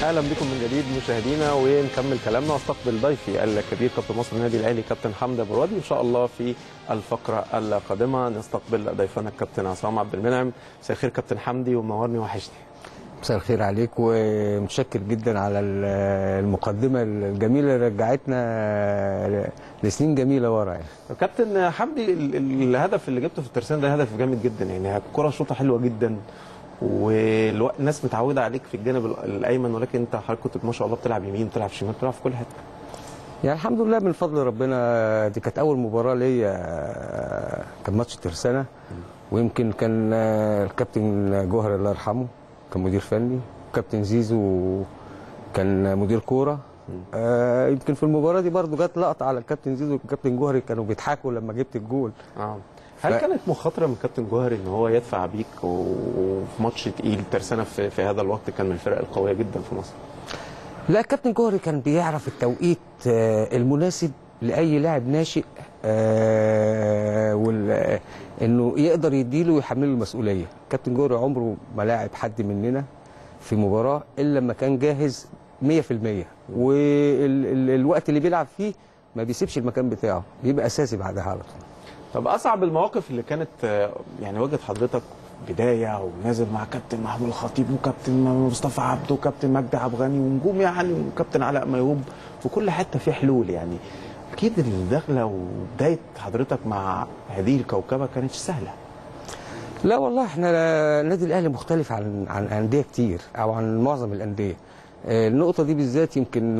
اهلا بكم من جديد مشاهدينا ونكمل كلامنا واستقبل ضيفي الكبير كابتن مصر النادي الاهلي كابتن حمدي ابو الوادي ان شاء الله في الفقره القادمه نستقبل ضيفنا الكابتن عصام عبد المنعم مساء الخير كابتن حمدي ومنورني وحشني مساء الخير عليك ومتشكر جدا على المقدمه الجميله اللي رجعتنا لسنين جميله ورا يعني كابتن حمدي ال- ال- الهدف اللي جبته في الترسانه ده هدف جامد جدا يعني الكره شوطه حلوه جدا والناس متعوده عليك في الجانب ال- الايمن ولكن انت حضرتك كنت ما شاء الله بتلعب يمين بتلعب شمال بتلعب في كل حته يعني الحمد لله من فضل ربنا دي كانت اول مباراه ليا كان ماتش ترسانه ويمكن كان الكابتن جوهر الله يرحمه كان مدير فني كابتن زيزو كان مدير كوره آه يمكن في المباراه دي برضو جت لقطه على الكابتن زيزو والكابتن جوهري كانوا بيضحكوا لما جبت الجول اه هل ف- كانت مخاطره من كابتن جوهري ان هو يدفع بيك و- وفي ماتش تقيل ترسانه في, في هذا الوقت كان من الفرق القويه جدا في مصر لا الكابتن جوهري كان بيعرف التوقيت آه، المناسب لاي لاعب ناشئ آه، وال- آه، انه يقدر يديله ويحمله المسؤوليه كابتن جوهري عمره ما لاعب حد مننا في مباراه الا لما كان جاهز 100% والوقت اللي بيلعب فيه ما بيسيبش المكان بتاعه بيبقى اساسي بعدها على طول طب اصعب المواقف اللي كانت آه، يعني واجهت حضرتك بدايه ونازل مع كابتن محمود الخطيب وكابتن مصطفى عبده وكابتن مجدي عبد الغني ونجوم يعني وكابتن علاء ميهوب في كل حته في حلول يعني اكيد الدخله وبدايه حضرتك مع هذه الكوكبه كانتش سهله لا والله احنا النادي الاهلي مختلف عن عن انديه كتير او عن معظم الانديه آه، النقطة دي بالذات يمكن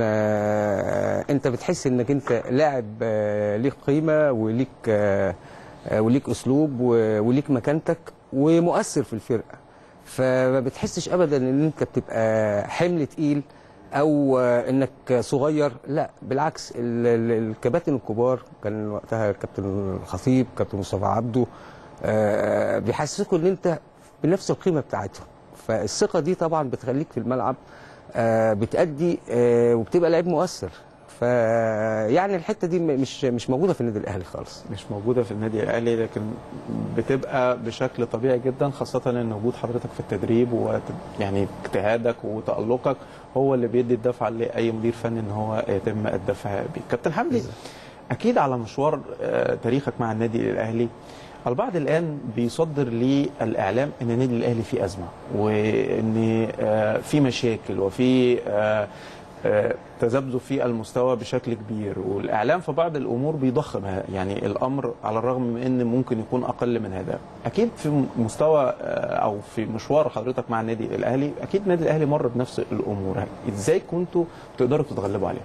آه، انت بتحس انك انت لاعب آه، ليك قيمة وليك آه، آه، وليك اسلوب و- وليك مكانتك ومؤثر في الفرقة فما بتحسش ابدا ان انت بتبقى حمل تقيل او آه، انك صغير لا بالعكس ال- ال- الكباتن الكبار كان وقتها كابتن الخطيب كابتن مصطفى عبده آه، بيحسسكوا ان انت بنفس القيمه بتاعتهم فالثقه دي طبعا بتخليك في الملعب آه، بتأدي آه، وبتبقى لعيب مؤثر فيعني الحته دي م- مش مش موجوده في النادي الاهلي خالص مش موجوده في النادي الاهلي لكن بتبقى بشكل طبيعي جدا خاصه ان وجود حضرتك في التدريب ويعني اجتهادك وتالقك هو اللي بيدي الدفعه لاي مدير فني ان هو يتم الدفع بيه كابتن حمدي اكيد على مشوار آه، تاريخك مع النادي الاهلي البعض الان بيصدر للاعلام ان النادي الاهلي فيه ازمه وان آه، في مشاكل وفي آه، آه، تذبذب في المستوى بشكل كبير والاعلام في بعض الامور بيضخم ه- يعني الامر على الرغم من ان ممكن يكون اقل من هذا اكيد في مستوى آه، او في مشوار حضرتك مع النادي الاهلي اكيد النادي الاهلي مر بنفس الامور ازاي كنتوا تقدروا تتغلبوا عليها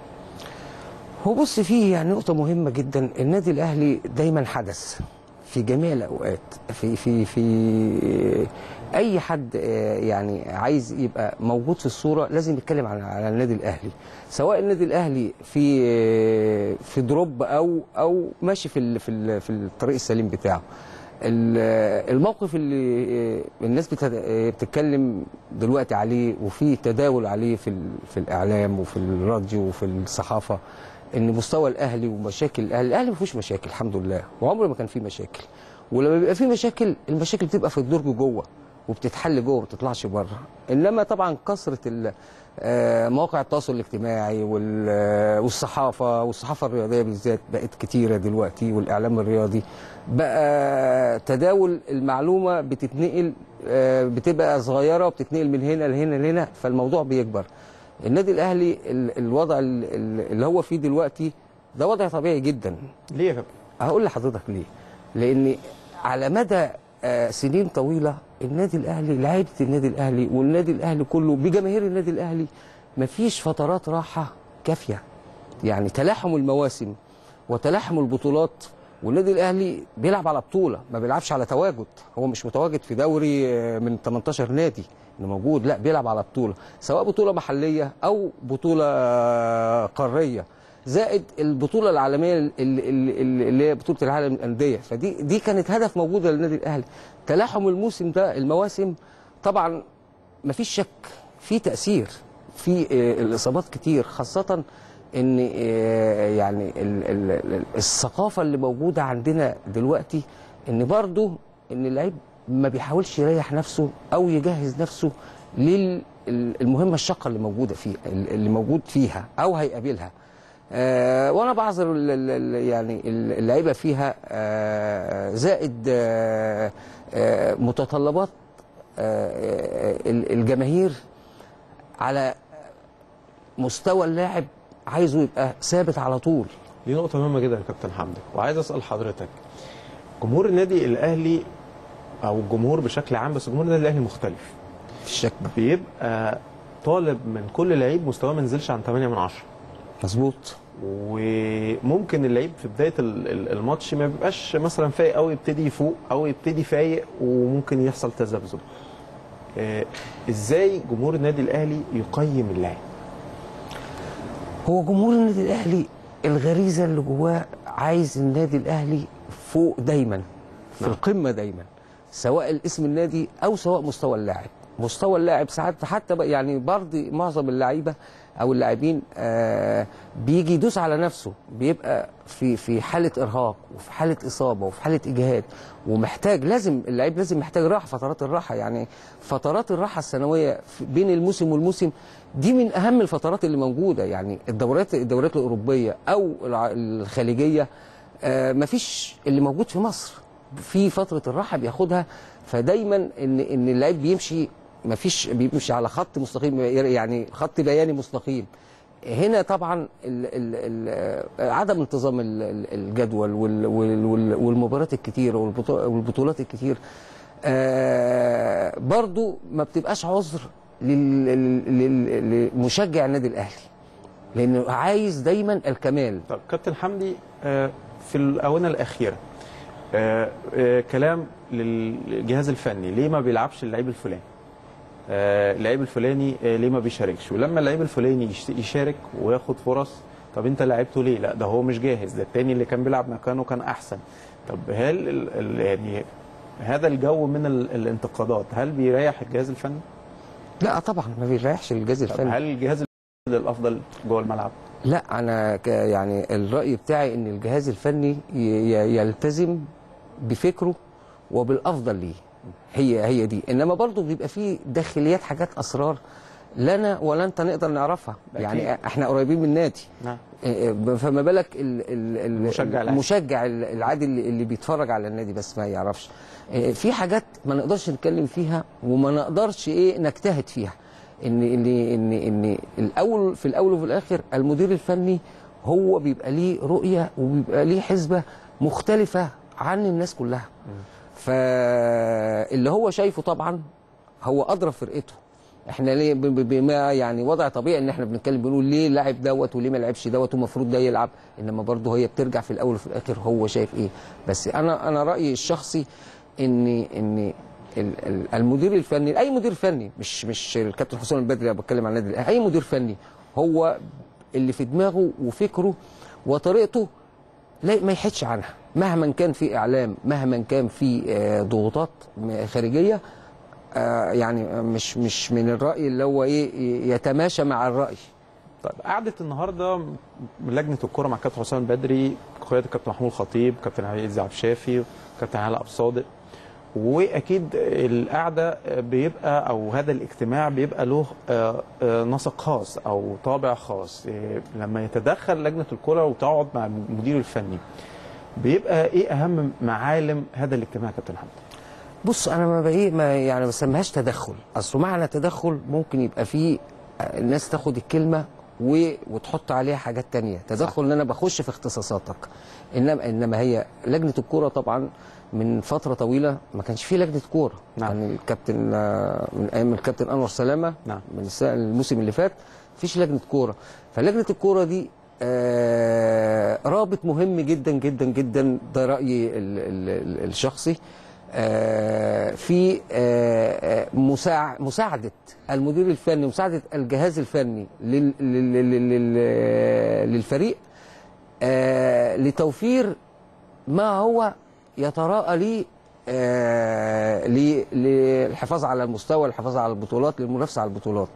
هو بص فيه يعني نقطة مهمة جدا النادي الأهلي دايما حدث في جميع الأوقات في في في أي حد آه، يعني عايز يبقى موجود في الصورة لازم يتكلم على على النادي الأهلي سواء النادي الأهلي في آه، في دروب أو أو ماشي في ال- في ال- في الطريق السليم بتاعه ال- الموقف اللي آه، الناس بتت- آه، بتتكلم دلوقتي عليه وفي تداول عليه في ال- في الاعلام وفي الراديو وفي الصحافه ان مستوى الاهلي ومشاكل الاهلي الاهلي ما فيهوش مشاكل الحمد لله وعمره ما كان فيه مشاكل ولما بيبقى فيه مشاكل المشاكل بتبقى في الدرج جوه وبتتحل جوه ما بتطلعش بره انما طبعا كثره ال- آه، مواقع التواصل الاجتماعي وال- آه، والصحافه والصحافه الرياضيه بالذات بقت كتيره دلوقتي والاعلام الرياضي بقى تداول المعلومه بتتنقل آه، بتبقى صغيره وبتتنقل من هنا لهنا لهنا فالموضوع بيكبر النادي الاهلي ال- الوضع ال- ال- اللي هو فيه دلوقتي ده وضع طبيعي جدا ليه يا كابتن هقول لحضرتك ليه لان على مدى آه، سنين طويله النادي الاهلي لعيبه النادي الاهلي والنادي الاهلي كله بجماهير النادي الاهلي مفيش فترات راحه كافيه يعني تلاحم المواسم وتلاحم البطولات والنادي الاهلي بيلعب على بطوله ما بيلعبش على تواجد هو مش متواجد في دوري آه، من 18 نادي انه موجود لا بيلعب على بطوله سواء بطوله محليه او بطوله آه، قاريه زائد البطوله العالميه اللي, اللي, اللي هي بطوله العالم للانديه فدي دي كانت هدف موجوده للنادي الاهلي تلاحم الموسم ده المواسم طبعا ما فيش شك في تاثير في آه، الاصابات كتير خاصه ان آه، يعني ال- ال- ال- الثقافه اللي موجوده عندنا دلوقتي ان برضو ان اللعيب ما بيحاولش يريح نفسه او يجهز نفسه لل ال- المهمه الشاقه اللي موجوده فيه اللي موجود فيها او هيقابلها آه وانا بعذر ال- ال- ال- يعني اللعيبه فيها آه زائد آه آه متطلبات آه ال- الجماهير على مستوى اللاعب عايزه يبقى ثابت على طول دي نقطة مهمة جدا يا كابتن حمدي وعايز أسأل حضرتك جمهور النادي الأهلي أو الجمهور بشكل عام بس جمهور النادي الأهلي مختلف في الشك بيبقى طالب من كل لعيب مستواه ما ينزلش عن 8 من 10 مظبوط وممكن اللعيب في بدايه ال- ال- الماتش ما بيبقاش مثلا فايق قوي يبتدي يفوق او يبتدي فايق وممكن يحصل تذبذب آه، ازاي جمهور النادي الاهلي يقيم اللاعب هو جمهور النادي الاهلي الغريزه اللي جواه عايز النادي الاهلي فوق دايما في نعم. القمه دايما سواء الاسم النادي او سواء مستوى اللاعب مستوى اللاعب ساعات حتى بقى يعني برضه معظم اللعيبه او اللاعبين آه بيجي يدوس على نفسه بيبقى في في حاله ارهاق وفي حاله اصابه وفي حاله اجهاد ومحتاج لازم اللعيب لازم محتاج راحه فترات الراحه يعني فترات الراحه السنويه في- بين الموسم والموسم دي من اهم الفترات اللي موجوده يعني الدورات الدورات الاوروبيه او الع- الخليجيه آه مفيش اللي موجود في مصر في فتره الراحه بياخدها فدايما ان ان اللعيب بيمشي مفيش بيمشي على خط مستقيم يعني خط بياني مستقيم هنا طبعا ال ال ال عدم انتظام ال- ال- الجدول وال- وال- وال- والمباريات الكتيره والبطو- والبطولات الكتير آه برضو ما بتبقاش عذر لل- لل- لل- لمشجع النادي الاهلي لانه عايز دايما الكمال طب كابتن حمدي آه، في الاونه الاخيره آه، آه، كلام للجهاز الفني ليه ما بيلعبش اللعيب الفلاني آه، اللعيب الفلاني آه، ليه ما بيشاركش ولما اللعيب الفلاني يش- يشارك وياخد فرص طب انت لعبته ليه لا ده هو مش جاهز ده التاني اللي كان بيلعب مكانه كان احسن طب هل ال- ال- يعني هذا الجو من ال- الانتقادات هل بيريح الجهاز الفني لا طبعا ما بيريحش الجهاز طب الفني هل الجهاز الفني الافضل جوه الملعب لا انا ك- يعني الراي بتاعي ان الجهاز الفني ي- ي- يلتزم بفكره وبالافضل ليه هي هي دي انما برضو بيبقى فيه داخليات حاجات اسرار لا انا ولا انت نقدر نعرفها أكيد. يعني احنا قريبين من النادي نعم إيه، فما بالك ال- ال- ال- المشجع العادي. المشجع ال- العادي اللي اللي بيتفرج على النادي بس ما يعرفش إيه، في حاجات ما نقدرش نتكلم فيها وما نقدرش ايه نجتهد فيها ان ان ان ان الاول في الاول وفي الاخر المدير الفني هو بيبقى ليه رؤيه وبيبقى ليه حسبه مختلفه عن الناس كلها فاللي هو شايفه طبعا هو اضرب فرقته احنا ليه ب- ب- بما يعني وضع طبيعي ان احنا بنتكلم بنقول ليه لاعب دوت وليه ما لعبش دوت ومفروض ده يلعب انما برضه هي بترجع في الاول وفي الاخر هو شايف ايه بس انا انا رايي الشخصي ان ان ال- ال- المدير الفني اي مدير فني مش مش الكابتن حسام البدري انا بتكلم عن النادي الأهلي، اي مدير فني هو اللي في دماغه وفكره وطريقته لا ما يحدش عنها مهما كان في اعلام مهما كان في آه، ضغوطات م- خارجيه آه، يعني مش مش من الراي اللي هو ايه يتماشى مع الراي طيب قعدة النهارده من لجنة الكرة مع كابتن حسام البدري قيادة الكابتن محمود الخطيب كابتن عزيز عبد الشافي كابتن علاء أبو صادق واكيد القعده بيبقى او هذا الاجتماع بيبقى له آه، آه، نسق خاص او طابع خاص آه، لما يتدخل لجنه الكره وتقعد مع المدير الفني بيبقى ايه اهم معالم هذا الاجتماع يا كابتن حمدي؟ بص انا ما بقى ما يعني ما بسميهاش تدخل اصل معنى تدخل ممكن يبقى فيه آه، الناس تاخد الكلمه و... وتحط عليها حاجات تانية تدخل ان انا بخش في اختصاصاتك انما انما هي لجنه الكوره طبعا من فتره طويله ما كانش في لجنه كوره نعم. يعني الكابتن آه، من ايام الكابتن انور سلامه نعم. من السنة الموسم اللي فات مفيش لجنه كوره فلجنه الكوره دي آه رابط مهم جدا جدا جدا ده رايي ال ال ال الشخصي آه في آه آه، مساع مساعده المدير الفني مساعده الجهاز الفني لل لل لل لل للفريق آه لتوفير ما هو يتراءى لي آه ل- للحفاظ على المستوى الحفاظ على البطولات للمنافسه على البطولات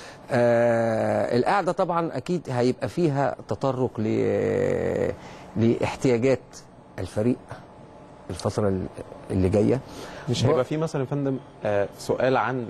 آه القعده طبعا اكيد هيبقى فيها تطرق ل- لاحتياجات الفريق الفتره اللي جايه مش هيبقى في مثلا يا فندم آه، سؤال عن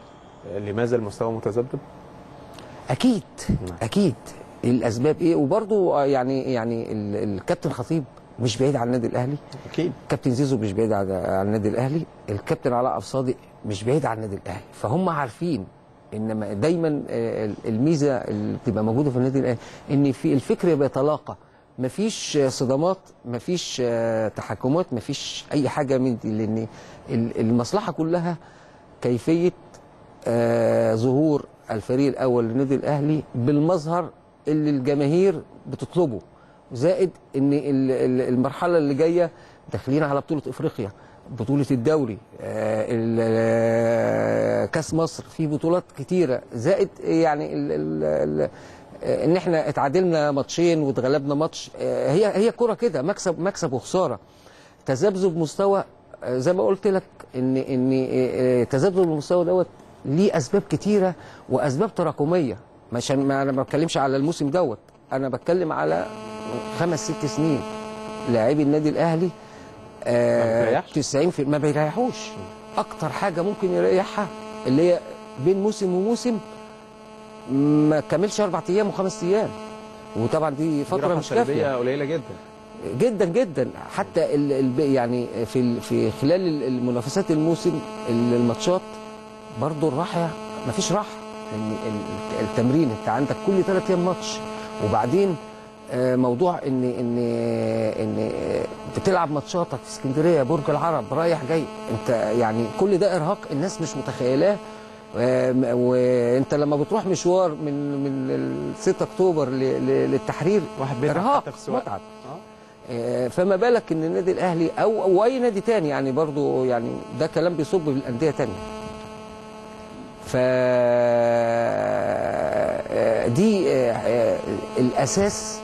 لماذا المستوى متذبذب؟ اكيد نعم. اكيد الاسباب ايه وبرضو يعني يعني ال- الكابتن خطيب مش بعيد عن النادي الاهلي اكيد كابتن زيزو مش بعيد عن عن النادي الاهلي الكابتن علاء عبد الصادق مش بعيد عن النادي الاهلي فهم عارفين انما دايما آه، الميزه اللي بتبقى موجوده في النادي الاهلي ان في الفكر بيتلاقى مفيش آه، صدامات مفيش آه، تحكمات مفيش اي حاجه من دي لان ال- المصلحه كلها كيفيه آه، ظهور الفريق الاول للنادي الاهلي بالمظهر اللي الجماهير بتطلبه زائد ان ال- ال- المرحله اللي جايه داخلين على بطوله افريقيا بطوله الدوري آه، ال- آه، كاس مصر في بطولات كتيره زائد يعني ال ال ال آه، ان احنا اتعادلنا ماتشين واتغلبنا ماتش آه، هي هي كره كده مكسب مكسب وخساره تذبذب مستوى آه، زي ما قلت لك ان ان آه، آه، تذبذب المستوى دوت ليه اسباب كتيره واسباب تراكميه مش ما انا ما بتكلمش على الموسم دوت انا بتكلم على خمس ست سنين لاعبي النادي الاهلي ما آه بيريحش؟ 90 في ما بيريحوش اكتر حاجه ممكن يريحها اللي هي بين موسم وموسم ما كملش اربع ايام وخمس ايام وطبعا دي دي فتره راحة مش كافيه سلبية قليله جدا جدا جدا حتى ال ال يعني في ال- في خلال ال- المنافسات الموسم ال- الماتشات برضو الراحه ما فيش راحه لان ال- التمرين انت عندك كل ثلاث ايام ماتش وبعدين آه، موضوع ان ان ان بتلعب ماتشاتك في اسكندريه برج العرب رايح جاي انت يعني كل ده ارهاق الناس مش متخيلاه آم، وانت لما بتروح مشوار من من ال 6 اكتوبر ل- ل- للتحرير واحد بيتعب ارهاق حتى في السواقة. متعب آه. آه، فما بالك ان النادي الاهلي او او اي نادي تاني يعني برضو يعني ده كلام بيصب بالانديه تانية ف آه، دي آه، آه، الاساس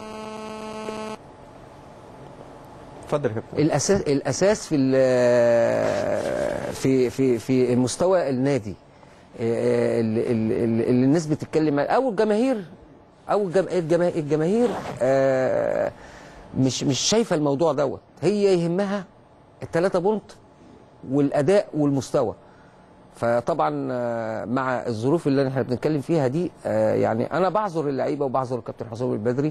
اتفضل يا كابتن الاساس الاساس في ال- في في في مستوى النادي آه، اللي, اللي اللي الناس بتتكلم عنه، او الجماهير او الجم- الجما- الجماهير آه، مش مش شايفه الموضوع دوت هي يهمها الثلاثه بونت والاداء والمستوى فطبعا آه، مع الظروف اللي احنا بنتكلم فيها دي آه، يعني انا بعذر اللعيبه وبعذر الكابتن حسام البدري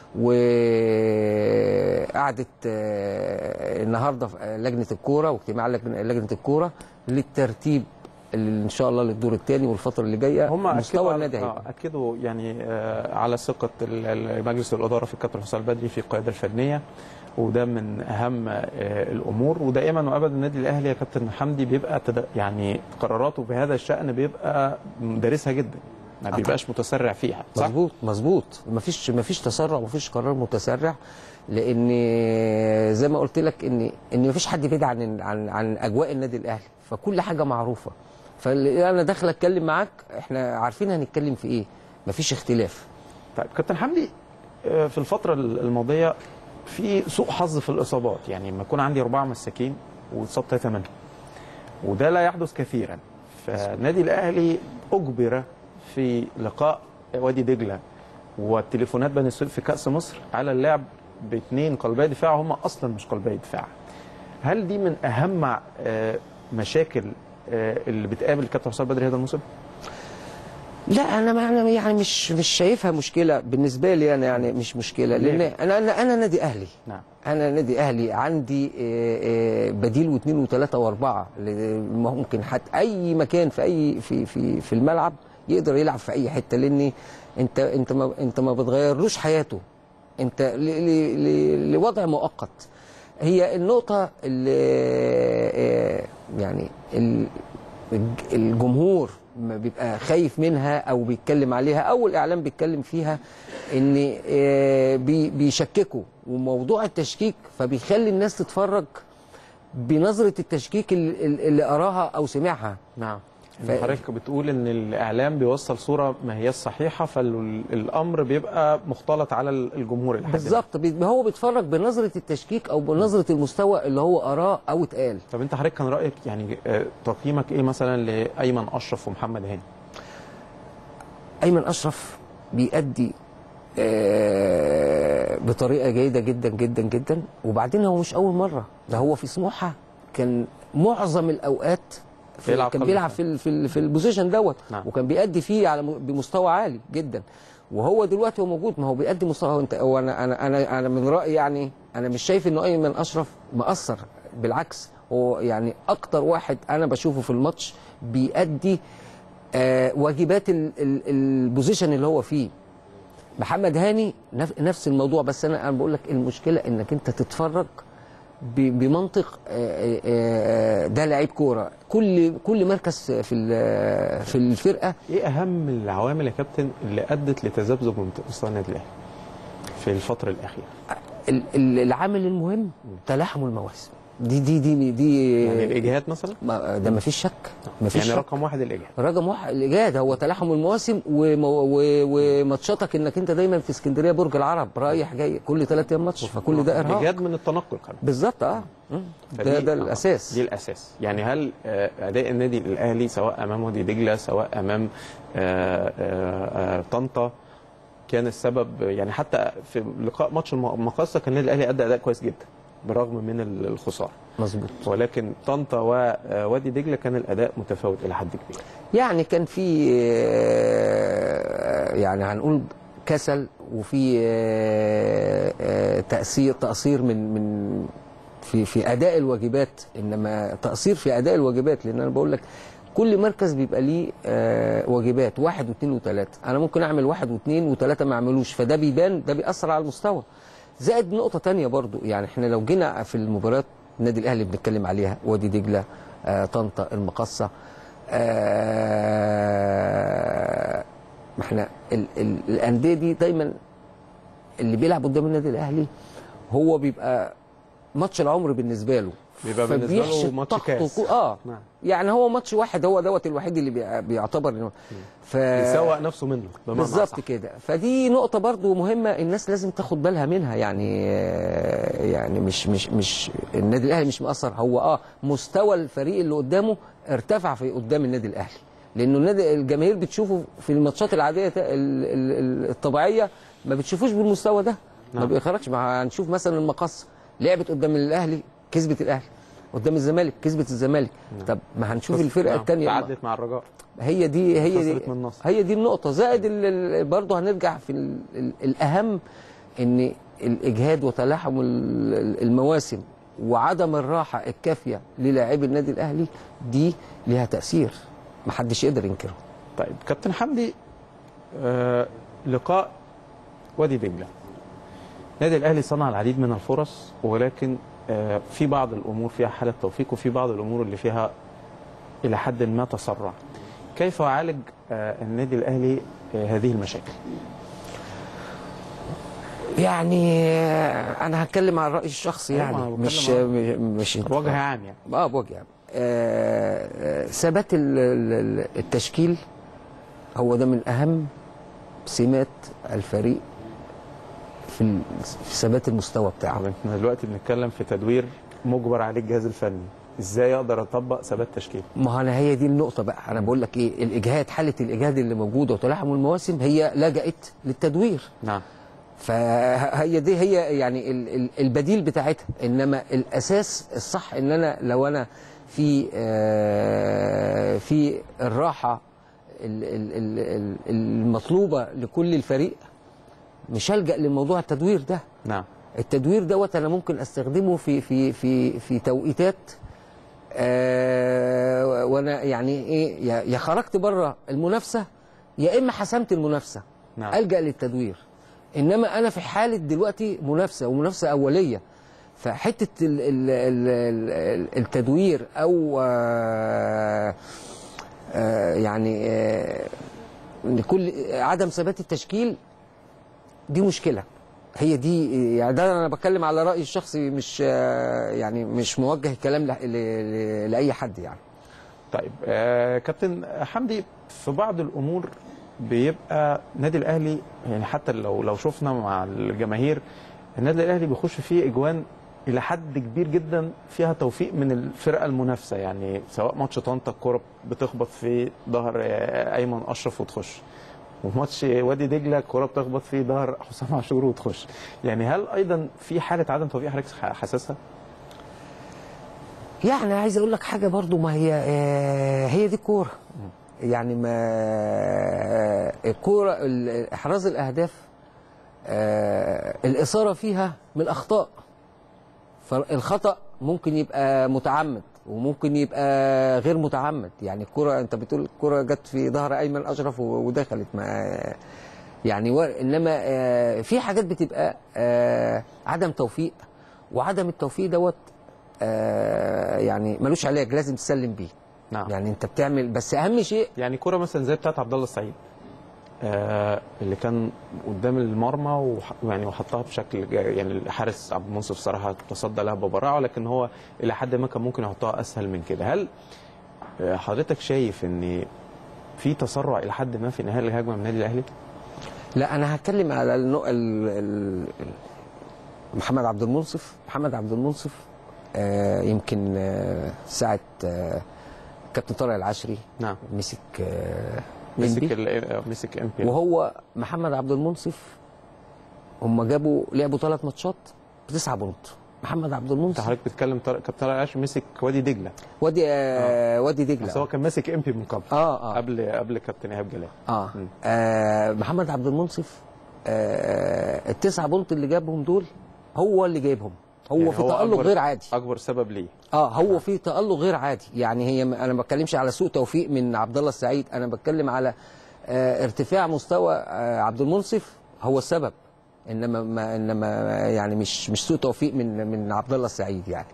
وقعدت آه، النهارده في لجنه الكوره واجتماع لجنه لجنة الكوره للترتيب اللي ان شاء الله للدور الثاني والفتره اللي جايه هم مستوى أكدوا النادي على- هيبقى آه، اكدوا يعني آه، على ثقه ال- ال- مجلس الاداره في الكابتن حسام البدري في القياده الفنيه وده من اهم آه، الامور ودائما وابدا النادي الاهلي يا كابتن حمدي بيبقى تد- يعني قراراته بهذا الشان بيبقى دارسها جدا ما طبعا. بيبقاش متسرع فيها صح؟ مظبوط مظبوط مفيش مفيش تسرع ومفيش قرار متسرع لان زي ما قلت لك ان ان مفيش حد بعيد عن عن عن اجواء النادي الاهلي فكل حاجه معروفه فانا داخل اتكلم معاك احنا عارفين هنتكلم في ايه مفيش اختلاف طيب كابتن حمدي آه، في الفترة الماضية في سوء حظ في الإصابات يعني لما يكون عندي أربعة مساكين وإصاب ثلاثة منهم وده لا يحدث كثيرا فالنادي الأهلي أجبر في لقاء وادي دجلة والتليفونات بني سويف في كأس مصر على اللعب باثنين قلبي دفاع هم أصلا مش قلبي دفاع هل دي من أهم آه، مشاكل آه، اللي بتقابل الكابتن حسام بدري هذا الموسم؟ لا انا ما انا يعني مش مش شايفها مشكله بالنسبه لي انا يعني مش مشكله لان ليه؟ انا انا انا نادي اهلي نعم انا نادي اهلي عندي آه، آه، بديل واثنين وثلاثه واربعه ل- ممكن حتى اي مكان في اي في في في الملعب يقدر يلعب في اي حته لان انت انت ما انت ما بتغيرلوش حياته انت ل- ل- ل- لوضع مؤقت هي النقطه اللي آه، يعني ال- الج- الجمهور ما بيبقى خايف منها او بيتكلم عليها او الاعلام بيتكلم فيها ان آه، بي- بيشككوا وموضوع التشكيك فبيخلي الناس تتفرج بنظره التشكيك اللي, اللي قراها او سمعها نعم ف- حضرتك بتقول ان الاعلام بيوصل صوره ما هي الصحيحه فالامر بيبقى مختلط على الجمهور الحد ما. بالظبط بي- هو بيتفرج بنظره التشكيك او بنظره المستوى اللي هو قراه او اتقال طب انت حضرتك كان رايك يعني آه، تقييمك ايه مثلا لايمن اشرف ومحمد هاني ايمن اشرف بيأدي آه، بطريقه جيده جدا جدا جدا وبعدين هو مش اول مره ده هو في سموحه كان معظم الاوقات في بيلعب كان قلب بيلعب دفاع. في ال- في, ال- في البوزيشن دوت نعم. وكان بيأدي فيه على م- بمستوى عالي جدا وهو دلوقتي هو موجود ما هو بيأدي مستوى هو انت هو انا انا انا انا من رأيي يعني انا مش شايف انه ايمن اشرف مقصر بالعكس هو يعني اكتر واحد انا بشوفه في الماتش بيأدي آه واجبات ال- ال- البوزيشن اللي هو فيه محمد هاني نف- نفس الموضوع بس انا انا بقول لك المشكله انك انت تتفرج ب- بمنطق آه، آه، ده لعيب كوره كل كل مركز في ال- في الفرقه ايه اهم العوامل يا كابتن اللي ادت لتذبذب منطقه مستوى النادي الاهلي في الفتره الاخيره ال- ال- العامل المهم تلاحم المواسم دي دي دي دي يعني الاجهاد مثلا ما- ده ما فيش شك ما فيش يعني شك. رقم واحد الاجهاد رقم واحد الاجهاد هو تلاحم المواسم ومو- و- وماتشاتك انك انت دايما في اسكندريه برج العرب رايح جاي كل ثلاث ايام ماتش فكل ده ارهاق اجهاد من التنقل كمان بالظبط اه مم. ده فدي- ده آه، الاساس دي الاساس يعني هل آه، اداء النادي الاهلي سواء امام وادي دجله سواء امام آه، آه، آه، طنطا كان السبب يعني حتى في لقاء ماتش الم- المقاصه كان النادي الاهلي ادى اداء كويس جدا بالرغم من ال- الخساره مظبوط ولكن طنطا ووادي دجله كان الاداء متفاوت الى حد كبير يعني كان في آه، يعني هنقول كسل وفي آه، آه، تأثير تقصير من من في في اداء الواجبات انما تقصير في اداء الواجبات لان انا بقول لك كل مركز بيبقى ليه آه، واجبات واحد واثنين وثلاثه انا ممكن اعمل واحد واثنين وثلاثه ما اعملوش فده بيبان ده بيأثر على المستوى زائد نقطه تانية برضو يعني احنا لو جينا في المباريات النادي الاهلي بنتكلم عليها وادي دجله آه، طنطا المقصه آه، ما احنا ال ال الانديه دي دايما اللي بيلعب قدام النادي الاهلي هو بيبقى ماتش العمر بالنسبه له بيبقى بالنسبة له فبيحشد ماتش طاقته كاس. كو- اه نعم. يعني هو ماتش واحد هو دوت الوحيد اللي بي- بيعتبر إنه- ف يسوق نفسه منه بمعنى بالظبط أصح. كده فدي نقطة برضو مهمة الناس لازم تاخد بالها منها يعني آه، يعني مش مش مش النادي الأهلي مش مقصر هو اه مستوى الفريق اللي قدامه ارتفع في قدام النادي الأهلي لأنه النادي الجماهير بتشوفه في الماتشات العادية ال- ال- الطبيعية ما بتشوفوش بالمستوى ده ما نعم. بيخرجش مع هنشوف مثلا المقص لعبت قدام الأهلي كسبت الأهلي قدام الزمالك كسبت الزمالك طب ما هنشوف الفرقة نعم. الثانية تعدت مع الرجاء هي دي هي دي خسرت من النصر. هي دي النقطة زائد ال- ال- برضه هنرجع في ال ال الأهم إن الإجهاد وتلاحم ال- ال- المواسم وعدم الراحة الكافية للاعبي النادي الأهلي دي ليها تأثير محدش يقدر ينكره طيب كابتن حمدي آه لقاء وادي دجله النادي الاهلي صنع العديد من الفرص ولكن آه في بعض الامور فيها حاله توفيق وفي بعض الامور اللي فيها الى حد ما تسرع كيف يعالج آه النادي الاهلي آه هذه المشاكل يعني آه، أنا هتكلم عن الرأي الشخصي أيوة، يعني أنا بتكلم مش عن- مش بوجه عام يعني اه بوجه عام. آه، آه، ثبات ال- ال- التشكيل هو ده من اهم سمات الفريق في ال- في ثبات المستوى بتاعه طب احنا دلوقتي بنتكلم في تدوير مجبر عليه الجهاز الفني ازاي اقدر اطبق ثبات تشكيل ما هو انا هي دي النقطه بقى انا بقول لك ايه الاجهاد حاله الاجهاد اللي موجوده وتلاحم المواسم هي لجأت للتدوير نعم فهي دي هي يعني ال- ال- البديل بتاعتها انما الاساس الصح ان انا لو انا في آه، في الراحه ال- ال- ال- ال- المطلوبه لكل الفريق مش هلجأ لموضوع التدوير ده نعم التدوير دوت انا ممكن استخدمه في في في في توقيتات آه وانا يعني ايه يا يا خرجت بره المنافسه يا اما حسمت المنافسه نعم. الجا للتدوير انما انا في حاله دلوقتي منافسه ومنافسه اوليه فحته ال ال ال ال التدوير او آه آه يعني آه إن كل عدم ثبات التشكيل دي مشكله هي دي يعني ده انا بتكلم على رايي الشخصي مش آه، يعني مش موجه الكلام ل- ل- لاي حد يعني طيب آه كابتن حمدي في بعض الامور بيبقى النادي الاهلي يعني حتى لو لو شفنا مع الجماهير النادي الاهلي بيخش فيه اجوان الى حد كبير جدا فيها توفيق من الفرقه المنافسه يعني سواء ماتش طنطا الكوره بتخبط في ظهر آه، ايمن اشرف وتخش وماتش وادي دجله الكوره بتخبط في ظهر حسام عاشور وتخش يعني هل ايضا في حاله عدم توفيق حضرتك حاسسها؟ يعني عايز اقول لك حاجه برضو ما هي آه، هي دي الكوره يعني ما آه، الكوره ال- احراز الاهداف آه، الاثاره فيها من الاخطاء فالخطا ممكن يبقى متعمد وممكن يبقى غير متعمد يعني الكره انت بتقول الكره جت في ظهر ايمن اشرف و- ودخلت ما يعني و... انما آه، في حاجات بتبقى آه، عدم توفيق وعدم التوفيق دوت آه، يعني ملوش علاج لازم تسلم بيه نعم يعني انت بتعمل بس اهم شيء يعني كرة مثلا زي بتاعت عبد الله السعيد آه اللي كان قدام المرمى وح- يعني وحطها بشكل جا- يعني الحارس عبد المنصف صراحه تصدى لها ببراعه لكن هو الى حد ما كان ممكن يحطها اسهل من كده هل آه، حضرتك شايف ان في تسرع الى حد ما في انهاء الهجمه من النادي الاهلي؟ لا انا هتكلم على النوع ال... ال... محمد عبد المنصف محمد عبد المنصف آه يمكن آه ساعه آه كابتن طارق العشري نعم مسك آه مسك إنبي. ال- آه، مسك امبي وهو محمد عبد المنصف هم جابوا لعبوا ثلاث ماتشات بتسعة بونت محمد عبد انت المنصف حضرتك بتتكلم طارق- كابتن طارق العاشر مسك وادي دجله وادي آه وادي دجله بس هو كان ماسك امبي من قبل اه اه قبل قبل كابتن ايهاب جلال اه, مم. آه محمد عبد المنصف آه التسعة بونت اللي جابهم دول هو اللي جايبهم هو يعني في هو تألق أكبر- غير عادي اكبر سبب ليه اه هو في تألق غير عادي يعني هي انا ما بتكلمش على سوء توفيق من عبد الله السعيد انا بتكلم على آه ارتفاع مستوى آه عبد المنصف هو السبب انما ما انما يعني مش مش سوء توفيق من من عبد الله السعيد يعني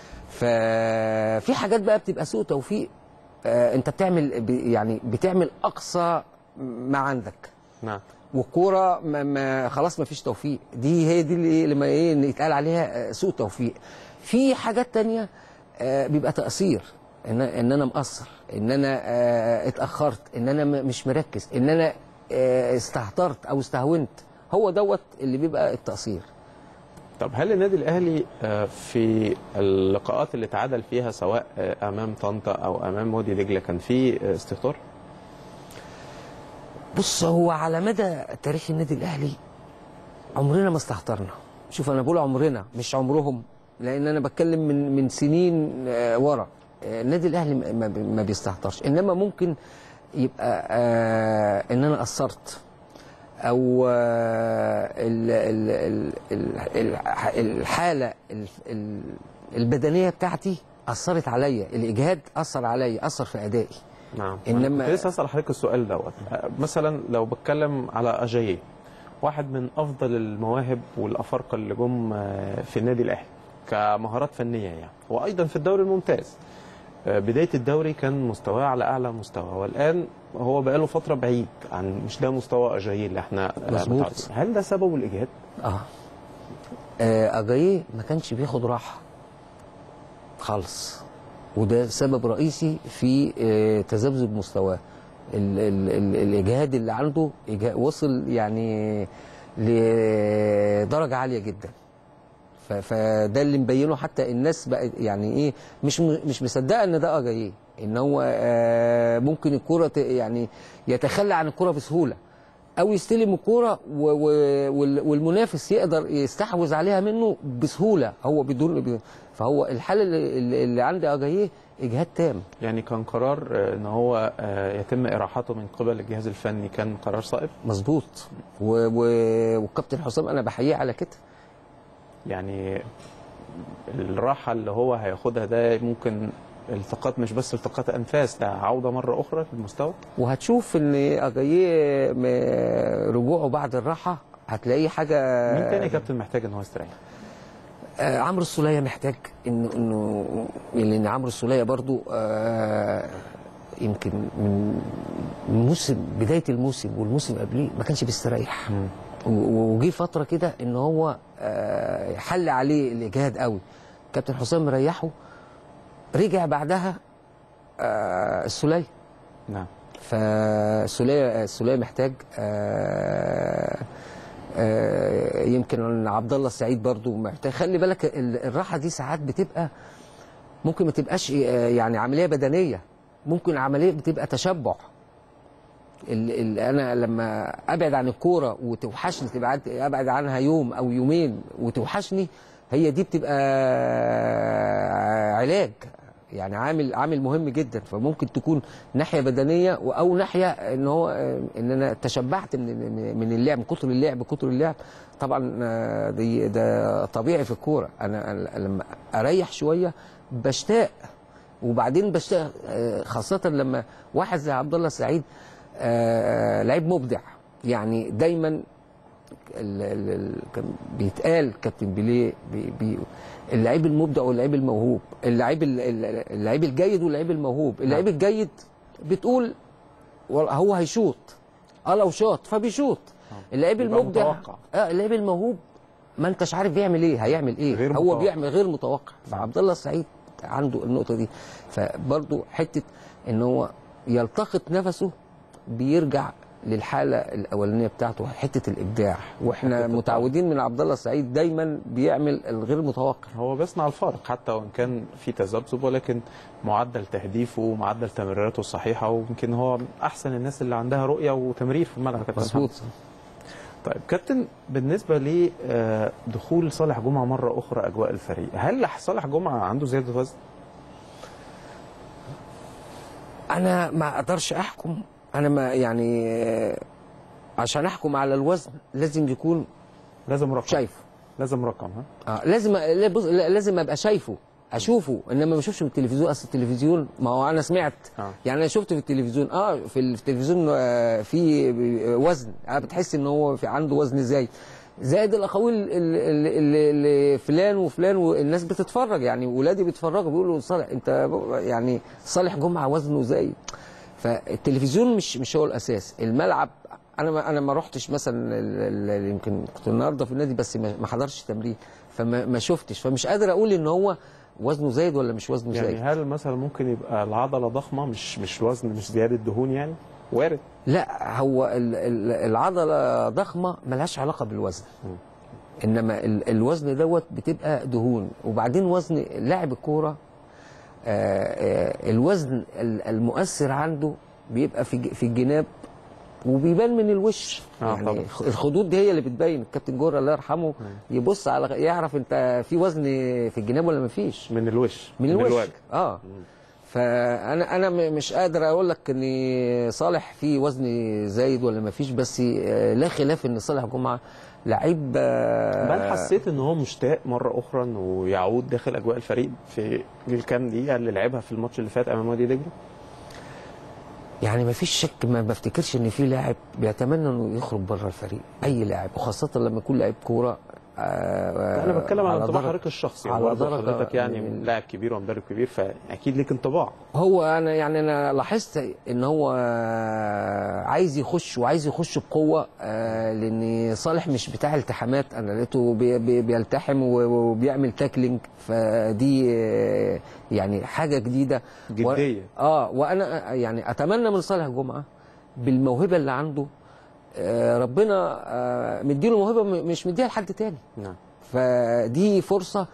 ففي حاجات بقى بتبقى سوء توفيق آه انت بتعمل ب- يعني بتعمل اقصى ما عندك نعم والكوره ما, ما خلاص ما فيش توفيق دي هي دي اللي إيه لما ايه إن يتقال عليها آه، سوء توفيق في حاجات تانية آه، بيبقى تقصير ان ان انا مقصر ان انا آه، اتاخرت ان انا م- مش مركز ان انا آه، استهترت او استهونت هو دوت اللي بيبقى التقصير طب هل النادي الاهلي آه، في اللقاءات اللي تعادل فيها سواء آه، امام طنطا او امام وادي دجله كان في آه، استهتار؟ بص هو على مدى تاريخ النادي الاهلي عمرنا ما استهترنا شوف انا بقول عمرنا مش عمرهم لان انا بتكلم من من سنين آه، ورا آه، النادي الاهلي ما- ما ما بيستهترش انما ممكن يبقى آه، ان انا قصرت او آه، ال- ال- ال- ال- ال- الحاله ال- ال- البدنيه بتاعتي اثرت عليا الاجهاد اثر عليا اثر في ادائي نعم إنما- أنا كنت لسه اسال حضرتك السؤال دوت آه، مثلا لو بتكلم على اجاييه واحد من افضل المواهب والافارقه اللي جم آه، في النادي الاهلي كمهارات فنيه يعني وايضا في الدوري الممتاز آه، بدايه الدوري كان مستواه على اعلى مستوى والان هو بقاله فتره بعيد عن مش ده مستوى اجاييه اللي احنا آه، مظبوط. متعودين. هل ده سببه الاجهاد؟ اه آه، اجاييه ما كانش بياخد راحه خالص وده سبب رئيسي في آه، تذبذب مستواه ال ال ال الاجهاد اللي عنده إجها- وصل يعني لدرجه عاليه جدا ف- فده اللي مبينه حتى الناس بقت يعني ايه مش م- مش مصدقه ان ده اجاييه ان هو آه، ممكن الكوره ت- يعني يتخلى عن الكوره بسهوله او يستلم الكوره و- و- وال- والمنافس يقدر يستحوذ عليها منه بسهوله هو بدون فهو الحاله اللي, اللي- اللي عند اجاييه اجهاد تام يعني كان قرار آه، ان هو آه، يتم اراحته من قبل الجهاز الفني كان قرار صائب مظبوط و- و- والكابتن حسام انا بحييه على كده يعني الراحه اللي هو هياخدها ده ممكن التقاط مش بس التقاط انفاس ده عوده مره اخرى في المستوى وهتشوف ان اجاييه م- رجوعه بعد الراحه هتلاقيه حاجه مين تاني يا كابتن محتاج ان هو يستريح؟ آه عمرو السوليه محتاج انه انه لان عمرو السوليه برضو آه يمكن من من موسم بدايه الموسم والموسم قبليه ما كانش بيستريح و- و- وجي فتره كده ان هو آه حل عليه الاجهاد قوي كابتن حسام مريحه رجع بعدها آه السوليه نعم فالسوليه السوليه محتاج آه آه يمكن عبد الله السعيد برضو محتاج خلي بالك ال- الراحه دي ساعات بتبقى ممكن ما تبقاش آه، يعني عمليه بدنيه ممكن عمليه بتبقى تشبع ال ال انا لما ابعد عن الكوره وتوحشني تبقى ابعد عنها يوم او يومين وتوحشني هي دي بتبقى علاج يعني عامل عامل مهم جدا فممكن تكون ناحيه بدنيه و- او ناحيه ان هو آه، ان انا تشبعت من من اللعب كتر اللعب كتر اللعب طبعا آه، دي ده طبيعي في الكوره انا أنا لما اريح شويه بشتاق وبعدين بشتاق آه، خاصه لما واحد زي عبد الله السعيد آه، لعيب مبدع يعني دايما ال- ال- ال- كان بيتقال كابتن بيليه بي بي اللعيب المبدع واللعيب الموهوب اللعيب ال- ال- اللعيب الجيد واللعيب الموهوب اللعيب الجيد بتقول وال- هو هيشوط اه لو شاط فبيشوط اللعيب يبقى المبدع متوقع. اه اللعيب الموهوب ما انتش عارف بيعمل ايه هيعمل ايه غير هو متوقع. بيعمل غير متوقع فعبد الله السعيد عنده النقطه دي فبرضه حته ان هو يلتقط نفسه بيرجع للحاله الاولانيه بتاعته حته الابداع واحنا حتة متعودين من عبد الله السعيد دايما بيعمل الغير متوقع هو بيصنع الفارق حتى وان كان في تذبذب ولكن معدل تهديفه ومعدل تمريراته الصحيحه ويمكن هو من احسن الناس اللي عندها رؤيه وتمرير في الملعب يا كابتن مظبوط محمد. طيب كابتن بالنسبه لدخول صالح جمعه مره اخرى اجواء الفريق هل صالح جمعه عنده زياده وزن؟ انا ما اقدرش احكم انا ما يعني آه، عشان احكم على الوزن لازم يكون لازم رقم شايفه لازم رقم ها اه لازم لا، بص لا، لازم ابقى شايفه اشوفه انما ما اشوفش من التلفزيون اصل التلفزيون ما هو انا سمعت آه. يعني انا شفت في التلفزيون اه في التلفزيون آه في وزن اه بتحس ان هو في عنده وزن زايد زائد الاقاويل اللي, اللي, اللي فلان وفلان والناس بتتفرج يعني ولادي بيتفرجوا بيقولوا صالح انت يعني صالح جمعه وزنه زايد فالتلفزيون مش مش هو الاساس الملعب انا ما انا ما رحتش مثلا ال- ال- يمكن كنت النهارده في النادي بس ما ما حضرش تمرين فما ما شفتش فمش قادر اقول ان هو وزنه زايد ولا مش وزنه يعني زايد هل مثلا ممكن يبقى العضله ضخمه مش مش وزن مش زياده دهون يعني؟ وارد لا هو ال- ال- العضله ضخمه ملهاش علاقه بالوزن انما ال- الوزن دوت بتبقى دهون وبعدين وزن لاعب الكوره آه، آه، الوزن ال- المؤثر عنده بيبقى في ج- في الجناب وبيبان من الوش آه، يعني طبعا. الخدود دي هي اللي بتبين الكابتن جورة الله يرحمه يبص على يعرف انت في وزن في الجناب ولا ما فيش من الوش من الوش الوجه اه فانا انا م- مش قادر اقول لك ان صالح فيه وزن زايد ولا ما فيش بس آه، لا خلاف ان صالح جمعه لعيب آه، بل حسيت ان هو مشتاق مره اخرى انه يعود داخل اجواء الفريق في الكام دقيقه اللي لعبها في الماتش اللي فات امام وادي دجله يعني ما فيش شك ما بفتكرش ان في لاعب بيتمنى انه يخرج بره الفريق اي لاعب وخاصه لما يكون لاعب كوره آه، انا بتكلم على انطباع درجة- حضرتك الشخصي على برضه درجة حضرتك يعني من- لاعب كبير ومدرب كبير فاكيد ليك انطباع هو انا يعني انا لاحظت ان هو عايز يخش وعايز يخش بقوه آه، لان صالح مش بتاع التحامات انا لقيته بي- بي- بيلتحم و- وبيعمل تاكلينج فدي آه، يعني حاجه جديده جدية. و... اه وانا يعني اتمنى من صالح جمعه بالموهبه اللي عنده آه، ربنا آه، مديله موهبه م- مش مديها لحد تاني نعم فدي فرصه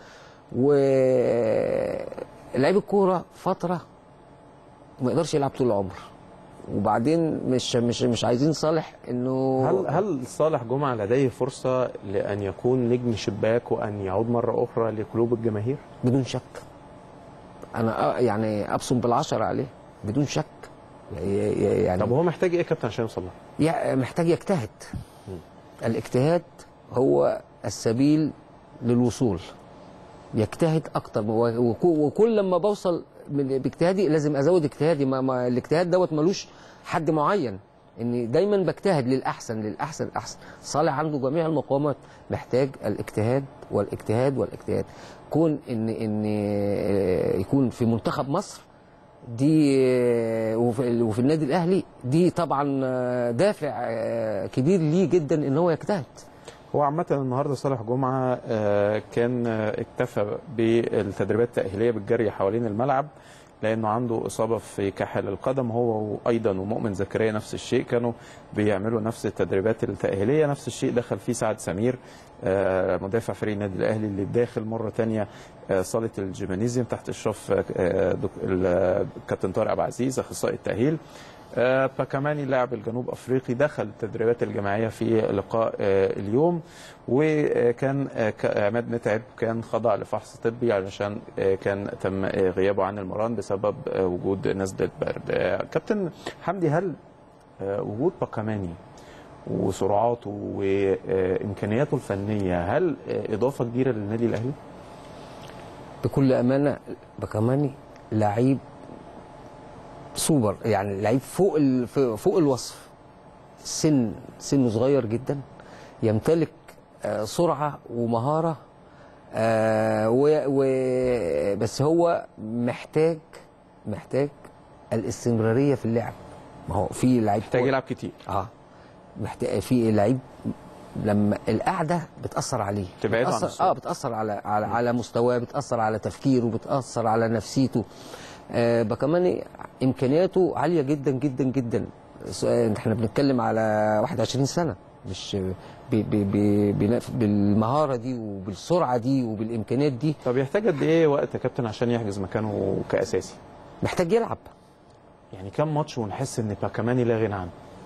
ولعيب الكوره فتره ما يقدرش يلعب طول العمر وبعدين مش مش مش عايزين صالح انه هل هل صالح جمعه لديه فرصه لان يكون نجم شباك وان يعود مره اخرى لقلوب الجماهير؟ بدون شك انا أ- يعني ابصم بالعشرة عليه بدون شك ي- ي- يعني طب هو محتاج ايه يا كابتن عشان يوصل لها؟ يع- محتاج يجتهد الاجتهاد هو السبيل للوصول يجتهد اكتر و- وك- وكل لما بوصل من- باجتهادي لازم ازود اجتهادي ما ما الاجتهاد دوت ملوش حد معين اني دايما بجتهد للاحسن للاحسن الاحسن صالح عنده جميع المقاومات محتاج الاجتهاد والاجتهاد والاجتهاد كون ان ان آه، يكون في منتخب مصر دي آه، وفي, وفي النادي الاهلي دي طبعا آه، دافع آه، كبير ليه جدا ان هو يجتهد هو عامة النهارده صالح جمعة آه، كان آه، اكتفى بالتدريبات التأهيلية بالجري حوالين الملعب لأنه عنده إصابة في كاحل القدم هو أيضا ومؤمن زكريا نفس الشيء كانوا بيعملوا نفس التدريبات التأهيلية نفس الشيء دخل فيه سعد سمير آه، مدافع فريق النادي الأهلي اللي داخل مرة تانية آه، صالة الجيمانيزيوم تحت إشراف آه، دك- ال- الكابتن طارق عبد العزيز أخصائي التأهيل آه، باكاماني لاعب الجنوب افريقي دخل التدريبات الجماعيه في لقاء آه، اليوم وكان آه، ك- عماد متعب كان خضع لفحص طبي علشان آه، كان تم آه، غيابه عن المران بسبب آه، وجود نزله برد آه، كابتن حمدي هل آه، وجود باكاماني وسرعاته وامكانياته الفنيه هل آه، اضافه كبيره للنادي الاهلي؟ بكل امانه بكماني لعيب سوبر يعني لعيب فوق ال... فوق الوصف سن سنه صغير جدا يمتلك آه، سرعه ومهاره آه، و... و... بس هو محتاج محتاج الاستمراريه في اللعب ما هو في لعيب محتاج كورة- يلعب كتير اه محتاج في لعيب لما القعده بتاثر عليه تبعده عن بتأثر الصورة. اه بتاثر على على على مستواه بتاثر على تفكيره بتاثر على نفسيته آه بكمان امكانياته عاليه جدا جدا جدا س- آه، احنا بنتكلم على 21 سنه مش ب ب ب بنف- بالمهاره دي وبالسرعه دي وبالامكانيات دي طب يحتاج قد ايه وقت يا كابتن عشان يحجز مكانه كاساسي؟ محتاج يلعب يعني كم ماتش ونحس ان باكاماني لا غنى عنه؟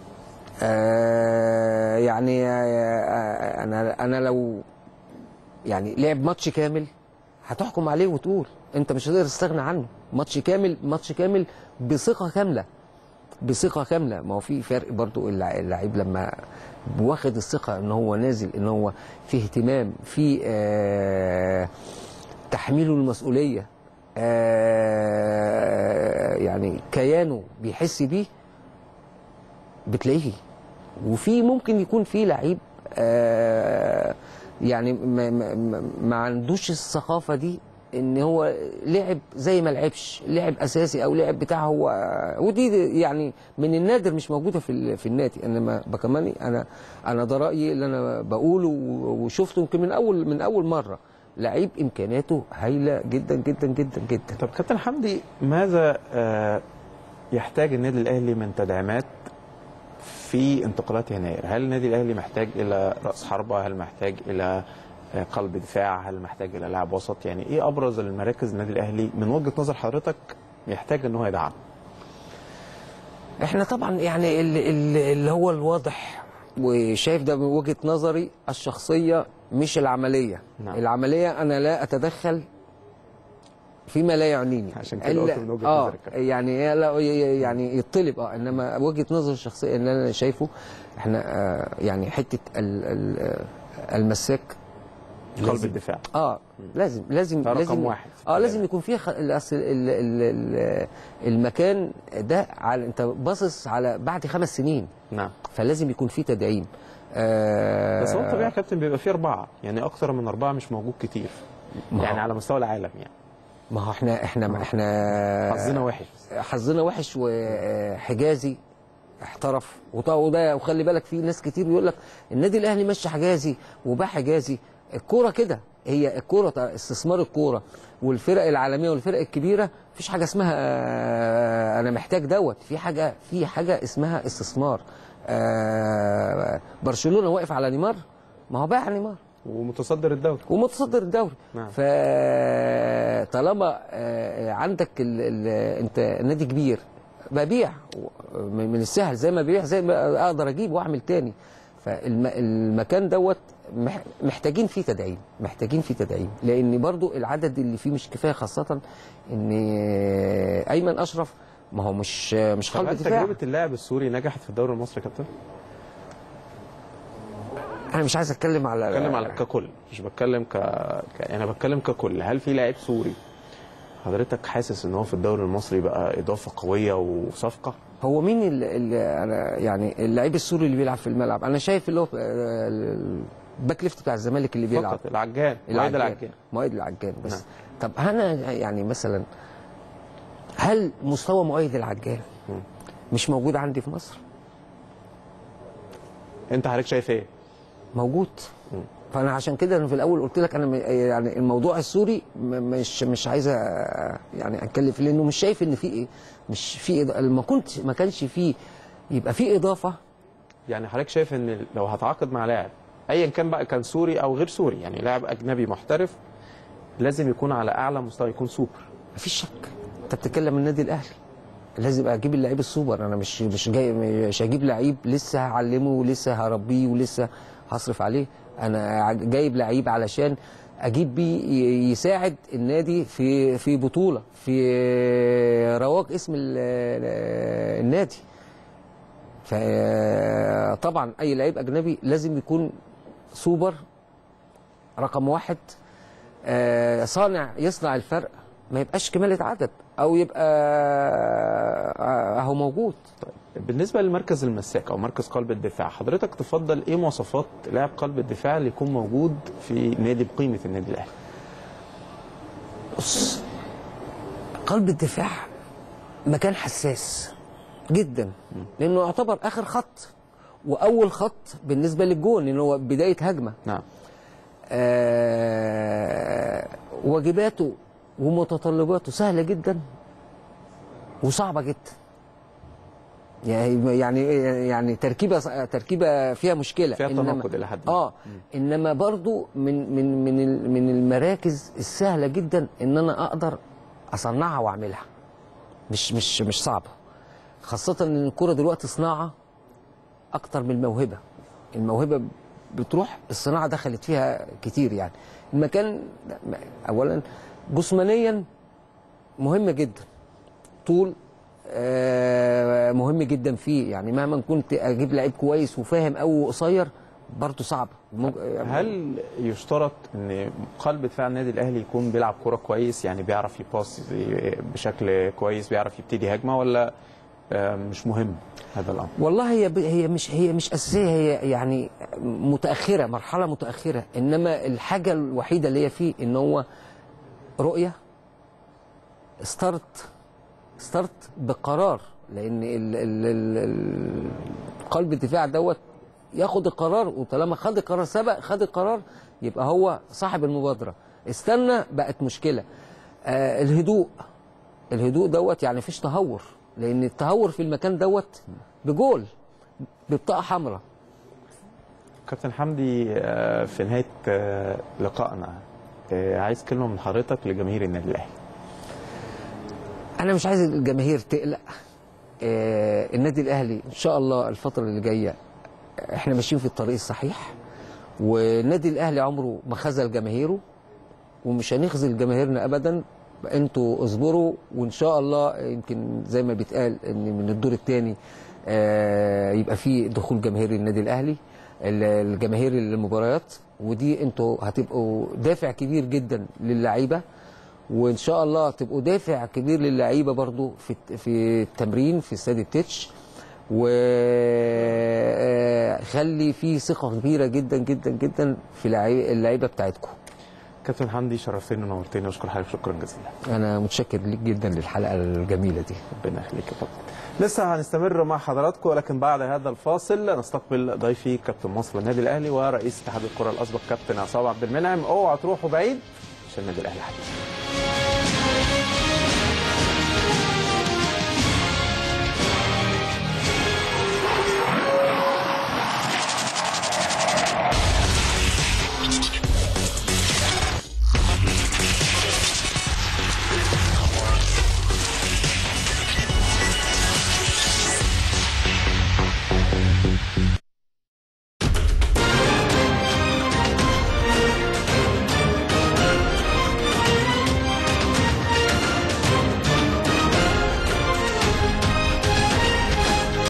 آه يعني آه انا انا لو يعني لعب ماتش كامل هتحكم عليه وتقول انت مش هتقدر تستغنى عنه ماتش كامل ماتش كامل بثقه كامله بثقه كامله ما هو في فرق برضو اللع- اللعيب لما واخد الثقه ان هو نازل ان هو في اهتمام في آه تحميله المسؤوليه آه يعني كيانه بيحس بيه بتلاقيه وفي ممكن يكون في لعيب آه يعني ما, ما, ما- ما عندوش الثقافه دي ان هو لعب زي ما لعبش لعب اساسي او لعب بتاع هو ودي يعني من النادر مش موجوده في ال- في النادي انما بكماني انا انا ده رايي اللي انا بقوله و- وشفته يمكن من اول من اول مره لعيب امكانياته هايله جدا جدا جدا جدا طب كابتن حمدي ماذا آه، يحتاج النادي الاهلي من تدعيمات في انتقالات يناير؟ هل النادي الاهلي محتاج الى راس حربه؟ هل محتاج الى آه، قلب دفاع؟ هل محتاج الى لاعب وسط؟ يعني ايه ابرز المراكز النادي الاهلي من وجهه نظر حضرتك يحتاج ان هو يدعم؟ احنا طبعا يعني ال- ال- اللي هو الواضح وشايف ده من وجهه نظري الشخصيه مش العمليه نعم. العمليه انا لا اتدخل فيما لا يعنيني عشان كده قلت من وجهة اه نظرك. يعني لا يعني يطلب اه انما وجهه نظري الشخصيه اللي انا شايفه احنا آه يعني حته ال- ال- آه، المساك قلب لازم- الدفاع اه لازم لازم ده رقم لازم واحد. اه لازم يكون في خ... الأصل ال... ال... ال... المكان ده على انت باصص على بعد خمس سنين نعم فلازم يكون في تدعيم آه بس هو طبيعي يا كابتن بيبقى فيه اربعه يعني اكثر من اربعه مش موجود كتير ما هو- يعني على مستوى العالم يعني ما هو احنا احنا احنا حظنا وحش حظنا وحش وحجازي احترف وط- وده وخلي بالك في ناس كتير يقول لك النادي الاهلي مشى حجازي وباع حجازي الكوره كده هي الكوره استثمار الكوره والفرق العالميه والفرق الكبيره مفيش حاجه اسمها آه، انا محتاج دوت في حاجه في حاجه اسمها استثمار آه، برشلونه واقف على نيمار ما هو باع نيمار ومتصدر الدوري ومتصدر الدوري نعم. فطالما آه، عندك ال... ال... انت نادي كبير ببيع من من السهل زي ما ببيع زي ما اقدر اجيب واعمل تاني فالمكان دوت مح- محتاجين فيه تدعيم محتاجين فيه تدعيم لان برضو العدد اللي فيه مش كفايه خاصه ان ايمن اشرف ما هو مش مش طب قلب هل دفاع تجربه اللاعب السوري نجحت في الدوري المصري يا كابتن؟ انا مش عايز اتكلم على بتكلم على ككل مش بتكلم ك... ك... انا بتكلم ككل هل في لاعب سوري حضرتك حاسس ان هو في الدوري المصري بقى اضافه قويه وصفقه هو مين اللي, اللي انا يعني اللعيب السوري اللي بيلعب في الملعب انا شايف اللي هو آه، الباك ليفت بتاع الزمالك اللي بيلعب فقط العجان مؤيد العجان مؤيد العجان بس نعم. طب انا يعني مثلا هل مستوى مؤيد العجان مم. مش موجود عندي في مصر انت حضرتك شايف ايه؟ موجود مم. فانا عشان كده انا في الاول قلت لك انا م- يعني الموضوع السوري م- مش مش عايز أ- يعني اتكلم فيه لانه مش شايف ان في ايه مش في إض- ما كنت ما كانش فيه يبقى في اضافه يعني حضرتك شايف ان لو هتعاقد مع لاعب ايا كان بقى كان سوري او غير سوري يعني لاعب اجنبي محترف لازم يكون على اعلى مستوى يكون سوبر مفيش شك انت بتتكلم النادي الاهلي لازم اجيب اللعيب السوبر انا مش مش جاي مش هجيب لعيب لسه هعلمه ولسه هربيه ولسه هصرف عليه انا جايب لعيب علشان اجيب بيه ي- يساعد النادي في في بطوله في رواج اسم ال- ال- النادي فطبعا اي لعيب اجنبي لازم يكون سوبر رقم واحد آه، صانع يصنع الفرق ما يبقاش كمالة عدد او يبقى آه، اهو موجود بالنسبه لمركز المساك او مركز قلب الدفاع حضرتك تفضل ايه مواصفات لاعب قلب الدفاع اللي يكون موجود في نادي بقيمه النادي الاهلي بص قلب الدفاع مكان حساس جدا لانه يعتبر اخر خط واول خط بالنسبه للجون لانه هو بدايه هجمه نعم آه واجباته ومتطلباته سهله جدا وصعبه جدا يعني يعني يعني تركيبه تركيبه فيها مشكله فيها إنما- تناقض إلى حد ما. اه انما برضو من من من ال- من المراكز السهله جدا ان انا اقدر اصنعها واعملها مش مش مش صعبه خاصه ان الكوره دلوقتي صناعه اكتر من الموهبه الموهبه بتروح الصناعه دخلت فيها كتير يعني المكان اولا جسمانيا مهم جدا طول آه، مهم جدا فيه يعني مهما كنت اجيب لعيب كويس وفاهم قوي وقصير برضه صعب مج- هل يشترط ان قلب دفاع النادي الاهلي يكون بيلعب كوره كويس يعني بيعرف يباص بشكل كويس بيعرف يبتدي هجمه ولا آه، مش مهم هذا الامر والله هي ب- هي مش هي مش اساسيه هي يعني متاخره مرحله متاخره انما الحاجه الوحيده اللي هي فيه ان هو رؤيه ستارت ستارت بقرار لان ال ال ال ال قلب الدفاع دوت ياخد القرار وطالما خد القرار سبق خد القرار يبقى هو صاحب المبادره استنى بقت مشكله آه الهدوء الهدوء دوت يعني مفيش تهور لان التهور في المكان دوت بجول ببطاقه حمراء كابتن حمدي آه، في نهايه آه، لقائنا آه، عايز كلمه من حضرتك لجماهير النادي الاهلي انا مش عايز الجماهير تقلق آه النادي الاهلي ان شاء الله الفتره اللي جايه احنا ماشيين في الطريق الصحيح والنادي الاهلي عمره ما خذل جماهيره ومش هنخذل جماهيرنا ابدا انتوا اصبروا وان شاء الله يمكن زي ما بيتقال ان من الدور الثاني آه يبقى في دخول جماهير النادي الاهلي ال- الجماهير المباريات ودي انتوا هتبقوا دافع كبير جدا للعيبه وان شاء الله تبقوا دافع كبير للعيبه برضو في في التمرين في استاد التتش وخلي في ثقه كبيره جدا جدا جدا في اللعي- اللعيبه بتاعتكم كابتن حمدي شرفتني ونورتني واشكر حضرتك شكرا جزيلا انا متشكر ليك جدا للحلقه الجميله دي ربنا يخليك يا فندم لسه هنستمر مع حضراتكم ولكن بعد هذا الفاصل نستقبل ضيفي كابتن مصر النادي الاهلي ورئيس اتحاد الكره الاسبق كابتن عصام عبد المنعم اوعوا تروحوا بعيد عشان النادي الاهلي حديث